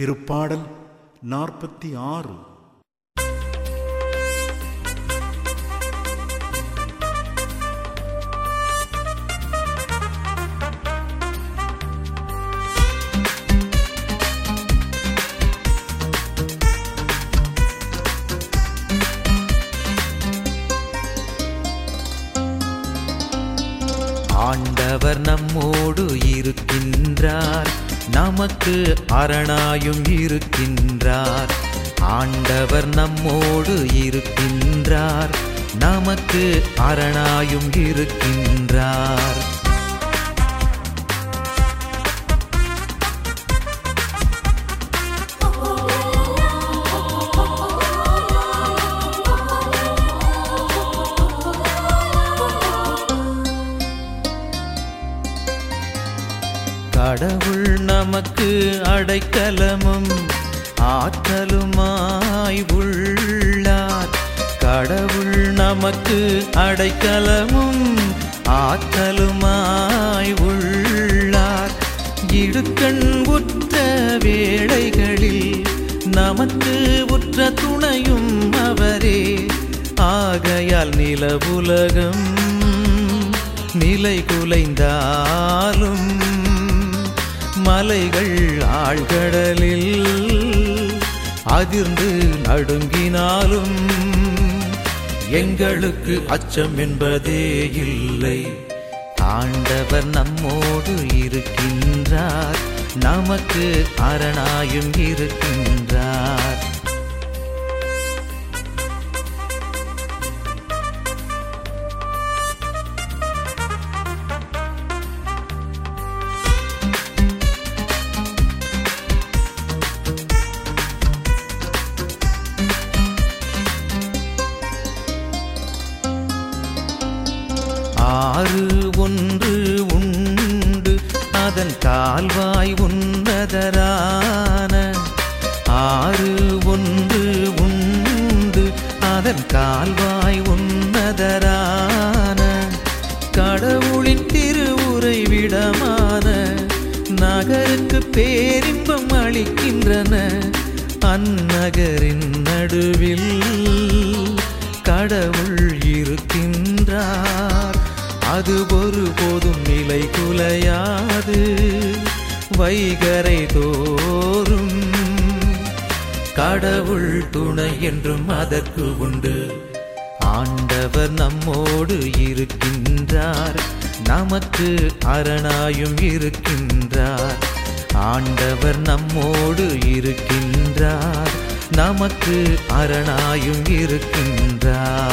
திருப்பாடல் நாற்பத்தி ஆறு ஆண்டவர் நம்மோடு இருக்கின்றார் நமக்கு அரணாயும் இருக்கின்றார் ஆண்டவர் நம்மோடு இருக்கின்றார் நமக்கு அரணாயும் இருக்கின்றார் கடவுள் நமக்கு அடைக்கலமும் ஆற்றலுமாய் உள்ளார் கடவுள் நமக்கு அடைக்கலமும் ஆற்றலுமாய் உள்ளார் இடுக்கண் உற்ற வேளைகளில் நமக்கு உற்ற துணையும் அவரே ஆகையால் நிலவுலகம் நிலை குலைந்தாலும் மலைகள் ஆழ்கடலில் அதிர்ந்து நடுங்கினாலும் எங்களுக்கு அச்சம் என்பதே இல்லை ஆண்டவர் நம்மோடு இருக்கின்றார் நமக்கு அரணாயும் இருக்கின்றார் ஆறு ஒன்று உண்டு அதன் கால்வாய் உன்னதரான ஆறு ஒன்று உண்டு அதன் கால்வாய் உன்னதரான கடவுளின் திருவுரை விடமான நகருக்கு பேரின்பம் அளிக்கின்றன அந்நகரின் நடுவில் கடவுள் இருக்கின்றார் அது ஒருபோதும் நிலை குலையாது வைகரை தோறும் கடவுள் துணை என்றும் அதற்கு உண்டு ஆண்டவர் நம்மோடு இருக்கின்றார் நமக்கு அரணாயும் இருக்கின்றார் ஆண்டவர் நம்மோடு இருக்கின்றார் நமக்கு அரணாயும் இருக்கின்றார்